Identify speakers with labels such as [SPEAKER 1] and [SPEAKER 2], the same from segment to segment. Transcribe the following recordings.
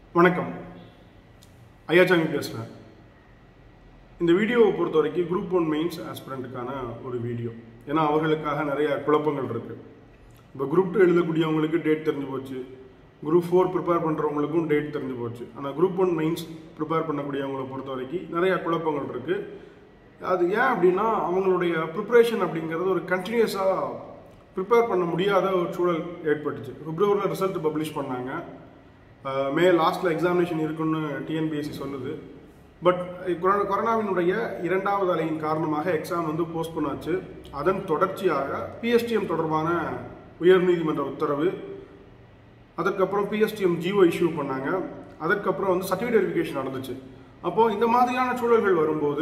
[SPEAKER 1] வணக்கம் ஐயாச்சாமி பேசுகிறேன் இந்த வீடியோவை பொறுத்த வரைக்கும் குரூப் ஒன் மெயின்ஸ் ஆஸ்பிரண்ட்டுக்கான ஒரு வீடியோ ஏன்னா அவர்களுக்காக நிறைய குழப்பங்கள் இருக்குது இப்போ குரூப் டூ எழுதக்கூடியவங்களுக்கு டேட் தெரிஞ்சு போச்சு குரூப் ஃபோர் ப்ரிப்பேர் பண்ணுறவங்களுக்கும் டேட் தெரிஞ்சு போச்சு ஆனால் குரூப் ஒன் மெயின்ஸ் ப்ரிப்பேர் பண்ணக்கூடியவங்களை பொறுத்த வரைக்கும் நிறைய குழப்பங்கள் இருக்குது அது ஏன் அப்படின்னா அவங்களுடைய ப்ரிப்பரேஷன் அப்படிங்கிறது ஒரு கண்டினியூஸாக ப்ரிப்பேர் பண்ண முடியாத ஒரு சூழல் ஏற்பட்டுச்சு பிப்ரவரியில் ரிசல்ட் பப்ளிஷ் பண்ணாங்க அஹ் மே லாஸ்ட்டில் எக்ஸாமினேஷன் இருக்குன்னு டிஎன்பிஎஸ்சி சொல்லுது பட் கொரோனா கொரோனாவினுடைய இரண்டாவது அலையின் காரணமாக எக்ஸாம் வந்து போஸ்ட்போன் ஆச்சு அதன் தொடர்ச்சியாக பிஎஸ்டிஎம் தொடர்பான உயர்நீதிமன்ற உத்தரவு அதற்கப்புறம் பிஎஸ்டிஎம் ஜிஓ இஷ்யூ பண்ணாங்க அதற்கப்புறம் வந்து சர்டிஃபிகேட் வெரிஃபிகேஷன் நடந்துச்சு அப்போது இந்த மாதிரியான சூழல்கள் வரும்போது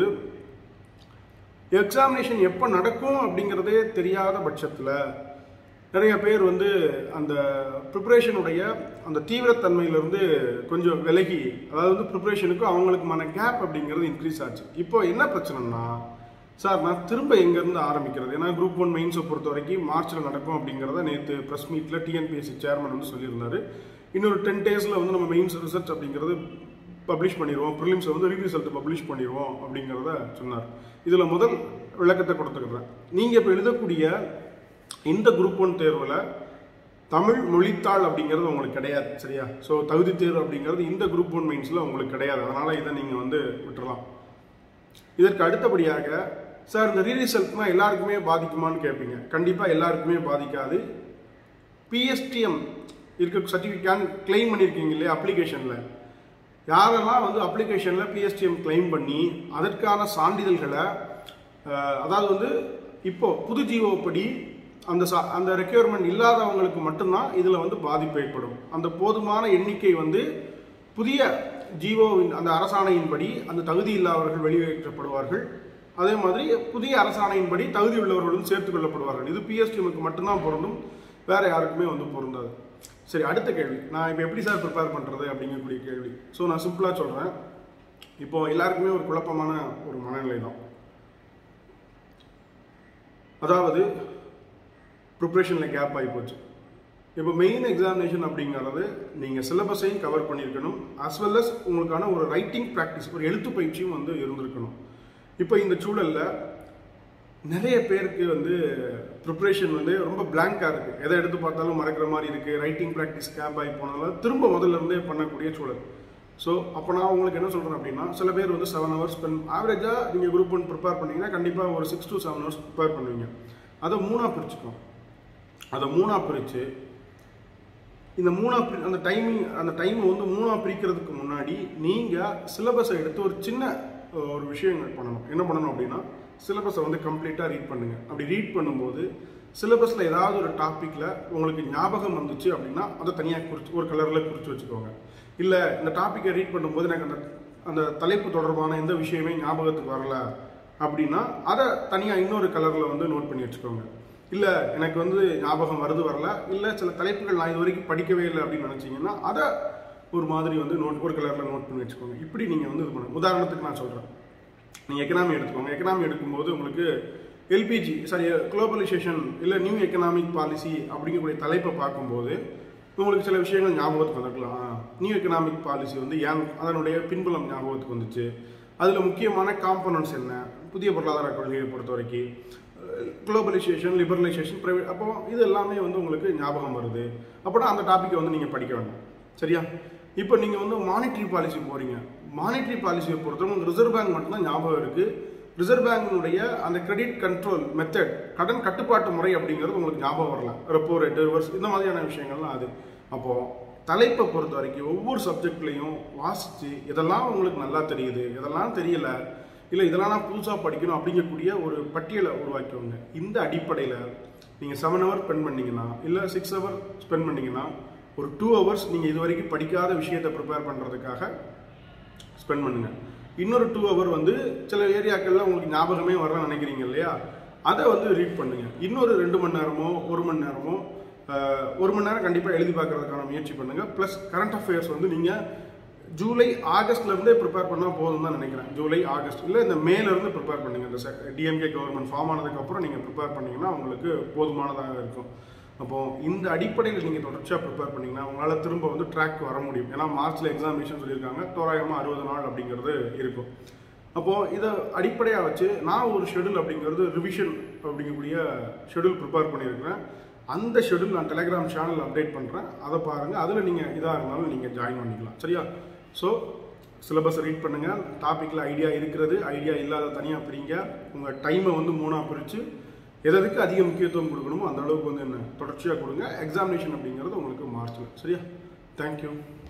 [SPEAKER 1] எக்ஸாமினேஷன் எப்போ நடக்கும் அப்படிங்கிறதே தெரியாத பட்சத்தில் நிறைய பேர் வந்து அந்த ப்ரிப்பரேஷனுடைய அந்த தீவிரத்தன்மையிலிருந்து கொஞ்சம் விலகி அதாவது வந்து ப்ரிப்பரேஷனுக்கும் அவங்களுக்குமான கேப் அப்படிங்கிறது இன்க்ரீஸ் ஆச்சு இப்போ என்ன பிரச்சனைனா சார் நான் திரும்ப எங்கேருந்து ஆரம்பிக்கிறது ஏன்னா குரூப் ஒன் மெயின்ஸை பொறுத்த வரைக்கும் மார்ச்சில் நடக்கும் அப்படிங்கிறத நேற்று ப்ரெஸ் மீட்டில் டிஎன்பிஎஸ்சி சேர்மன் வந்து சொல்லியிருந்தாரு இன்னொரு டென் டேஸில் வந்து நம்ம மெயின்ஸ் ரிசல்ட் அப்படிங்கிறது பப்ளிஷ் பண்ணிடுவோம் ப்ரிலிம்ஸை வந்து ரீ ரிசல்ட் பப்ளிஷ் பண்ணிடுவோம் அப்படிங்கிறத சொன்னார் இதில் முதல் விளக்கத்தை கொடுத்துக்கிறேன் நீங்கள் இப்போ எழுதக்கூடிய இந்த குரூப் ஒன் தேர்வில் தமிழ் மொழித்தாள் அப்படிங்கிறது உங்களுக்கு கிடையாது சரியா ஸோ தகுதி தேர்வு அப்படிங்கிறது இந்த குரூப் ஒன் மெயின்ஸில் உங்களுக்கு கிடையாது அதனால் இதை நீங்கள் வந்து விட்டுறலாம் இதற்கு அடுத்தபடியாக சார் இந்த ரீ ரிசல்ட்னா எல்லாருக்குமே பாதிக்குமான்னு கேட்பீங்க கண்டிப்பாக எல்லாருக்குமே பாதிக்காது பிஎஸ்டிஎம் இருக்க சர்டிஃபிகேட் கிளைம் பண்ணியிருக்கீங்க இல்லையா அப்ளிகேஷனில் யாரெல்லாம் வந்து அப்ளிகேஷனில் பிஎஸ்டிஎம் கிளைம் பண்ணி அதற்கான சான்றிதழ்களை அஹ், அதாவது வந்து இப்போ புது ஜிஓ படி அந்த சா அந்த ரெக்யர்மெண்ட் இல்லாதவங்களுக்கு மட்டும்தான் இதில் வந்து பாதிப்பு ஏற்படும் அந்த போதுமான எண்ணிக்கை வந்து புதிய ஜிஓவின் அந்த அரசாணையின்படி அந்த தகுதி இல்லாதவர்கள் வெளியேற்றப்படுவார்கள் அதே மாதிரி புதிய அரசாணையின்படி தகுதி உள்ளவர்களும் சேர்த்துக் கொள்ளப்படுவார்கள் இது பிஎஸ்டிஎம்க்கு மட்டும்தான் பொருந்தும் வேற யாருக்குமே வந்து பொருந்தாது சரி அடுத்த கேள்வி நான் இப்போ எப்படி சார் ப்ரிப்பேர் பண்ணுறது அப்படிங்கக்கூடிய கேள்வி ஸோ நான் சிம்பிளாக சொல்கிறேன் இப்போ எல்லாருக்குமே ஒரு குழப்பமான ஒரு மனநிலை தான் அதாவது ப்ரிப்ரேஷனில் கேப் ஆகி போச்சு இப்போ மெயின் எக்ஸாமினேஷன் அப்படிங்கிறது நீங்கள் சிலபஸையும் கவர் பண்ணியிருக்கணும் அஸ் வெல் அஸ் உங்களுக்கான ஒரு ரைட்டிங் ப்ராக்டிஸ் ஒரு எழுத்து பயிற்சியும் வந்து இருந்திருக்கணும் இப்போ இந்த சூழலில் நிறைய பேருக்கு வந்து ப்ரிப்ரேஷன் வந்து ரொம்ப பிளாங்காக இருக்குது எதை எடுத்து பார்த்தாலும் மறக்கிற மாதிரி இருக்குது ரைட்டிங் ப்ராக்டிஸ் கேப் ஆகி போனாலும் திரும்ப முதல்ல இருந்தே பண்ணக்கூடிய சூழல் ஸோ அப்போ நான் உங்களுக்கு என்ன சொல்கிறேன் அப்படின்னா சில பேர் வந்து செவன் ஹவர்ஸ் ஸ்பெண்ட் ஆவரேஜாக நீங்கள் குரூப் ஒன் ப்ரிப்பேர் பண்ணீங்கன்னா கண்டிப்பாக ஒரு six to seven hours prepare பண்ணுவீங்க அதை மூணாக பிரிச்சுக்கோம் அதை மூணாக பிரித்து இந்த மூணா பிரி அந்த டைமிங் அந்த டைமை வந்து மூணா பிரிக்கிறதுக்கு முன்னாடி நீங்கள் சிலபஸை எடுத்து ஒரு சின்ன அஹ், ஒரு விஷயங்கள் பண்ணணும் என்ன பண்ணணும் அப்படின்னா சிலபஸை வந்து கம்ப்ளீட்டாக ரீட் பண்ணுங்கள் அப்படி ரீட் பண்ணும்போது சிலபஸில் ஏதாவது ஒரு டாப்பிக்கில் உங்களுக்கு ஞாபகம் வந்துச்சு அப்படின்னா அதை தனியாக குறித்து ஒரு கலரில் குறித்து வச்சுக்கோங்க இல்லை இந்த டாப்பிக்கை ரீட் பண்ணும்போது எனக்கு அந்த அந்த தலைப்பு தொடர்பான எந்த விஷயமே ஞாபகத்துக்கு வரல அப்படின்னா அதை தனியாக இன்னொரு கலரில் வந்து நோட் பண்ணி வச்சுக்கோங்க இல்லை எனக்கு வந்து ஞாபகம் வருது வரல இல்லை சில தலைப்புகள் நான் இது வரைக்கும் படிக்கவே இல்லை அப்படின்னு நினச்சிங்கன்னா அதை ஒரு மாதிரி வந்து நோட் ஒரு கலரில் நோட் பண்ணி வச்சுக்கோங்க இப்படி நீங்கள் வந்து இது பண்ணுங்க உதாரணத்துக்கு நான் சொல்கிறேன் நீங்கள் எக்கனாமி எடுத்துக்கோங்க எக்கனாமி எடுக்கும்போது உங்களுக்கு எல்பிஜி சாரி குளோபலைசேஷன் இல்லை நியூ எக்கனாமிக் பாலிசி அப்படிங்கக்கூடிய தலைப்பை பார்க்கும்போது உங்களுக்கு சில விஷயங்கள் ஞாபகத்துக்கு வந்துருக்கலாம் நியூ எக்கனாமிக் பாலிசி வந்து ஏன் அதனுடைய பின்புலம் ஞாபகத்துக்கு வந்துச்சு அதில் முக்கியமான காம்பனன்ட்ஸ் என்ன புதிய பொருளாதார கொள்கையை பொறுத்த வரைக்கும் குளோபலைசேஷன் லிபரலைசேஷன் ப்ரைவேட் அப்போ இது எல்லாமே வந்து உங்களுக்கு ஞாபகம் வருது அப்படின்னா அந்த டாப்பிக்கை வந்து நீங்கள் படிக்க வேண்டாம் சரியா இப்போ நீங்கள் வந்து மானிட்டரி பாலிசி போகிறீங்க மானிட்டரி பாலிசியை பொறுத்தவரை ரிசர்வ் பேங்க் மட்டும்தான் ஞாபகம் இருக்குது ரிசர்வ் பேங்கினுடைய அந்த கிரெடிட் கண்ட்ரோல் மெத்தட் கடன் கட்டுப்பாட்டு முறை அப்படிங்கிறது உங்களுக்கு ஞாபகம் வரல ரெப்போ ரேட்டு ரிவர்ஸ் இந்த மாதிரியான விஷயங்கள்லாம் அது அப்போது தலைப்பை பொறுத்த வரைக்கும் ஒவ்வொரு சப்ஜெக்ட்லையும் வாசித்து இதெல்லாம் உங்களுக்கு நல்லா தெரியுது இதெல்லாம் தெரியல இல்லை இதெல்லாம் நான் புதுசாக படிக்கணும் அப்படிங்கக்கூடிய ஒரு பட்டியலை உருவாக்கிக்கோங்க இந்த அடிப்படையில் நீங்கள் செவன் ஹவர் ஸ்பெண்ட் பண்ணீங்கன்னா இல்லை சிக்ஸ் ஹவர் ஸ்பெண்ட் பண்ணீங்கன்னா ஒரு டூ ஹவர்ஸ் நீங்கள் இது வரைக்கும் படிக்காத விஷயத்தை ப்ரிப்பேர் பண்ணுறதுக்காக ஸ்பெண்ட் பண்ணுங்க இன்னொரு டூ ஹவர் வந்து சில ஏரியாக்கள்ல உங்களுக்கு ஞாபகமே வரலன்னு நினைக்கிறீங்க இல்லையா அதை வந்து ரீட் பண்ணுங்க இன்னொரு ரெண்டு மணி நேரமோ ஒரு மணி நேரமோ ஆஹ், ஒரு மணி நேரம் கண்டிப்பாக எழுதி பார்க்கறதுக்கான முயற்சி பண்ணுங்க ப்ளஸ் கரண்ட் அஃபேர்ஸ் வந்து நீங்கள் ஜூலை ஆகஸ்ட்ல இருந்தே ப்ரிப்பேர் பண்ணால் போதும் தான் நினைக்கிறேன் ஜூலை ஆகஸ்ட் இல்லை இந்த மேல இருந்து ப்ரிப்பேர் பண்ணுங்க இந்த டிஎம்கே கவர்மெண்ட் ஃபார்ம் ஆனதுக்கப்புறம் நீங்கள் ப்ரிப்பேர் பண்ணீங்கன்னா உங்களுக்கு போதுமானதாக இருக்கும் அப்போ இந்த அடிப்படையில் நீங்கள் தொடர்ச்சியாக ப்ரிப்பேர் பண்ணீங்கன்னா உங்களால் திரும்ப வந்து ட்ராக் வர முடியும் ஏன்னா மார்ச்சில் எக்ஸாமினேஷன் சொல்லியிருக்காங்க தோராயமாக அறுபது நாள் அப்படிங்கிறது இருக்கும் அப்போது இதை அடிப்படையாக வச்சு நான் ஒரு ஷெடியூல் அப்படிங்கிறது ரிவிஷன் அப்படிங்கக்கூடிய ஷெடியூல் ப்ரிப்பேர் பண்ணியிருக்கிறேன் அந்த ஷெடியூல் நான் டெலிகிராம் சேனல் அப்டேட் பண்ணுறேன் அதை பாருங்கள் அதில் நீங்கள் இதாக இருந்தாலும் நீங்கள் ஜாயின் பண்ணிக்கலாம் சரியா ஸோ சிலபஸ் ரீட் பண்ணுங்கள் டாப்பிக்கில் ஐடியா இருக்கிறது ஐடியா இல்லாத தனியாக பிரிங்க உங்கள் டைமை வந்து மூணாக பிரித்து எதற்கு அதிக முக்கியத்துவம் கொடுக்கணுமோ அந்த அளவுக்கு வந்து என்ன தொடர்ச்சியாக கொடுங்க எக்ஸாமினேஷன் அப்படிங்கிறது உங்களுக்கு மார்ச்சில் சரியா தேங்க்யூ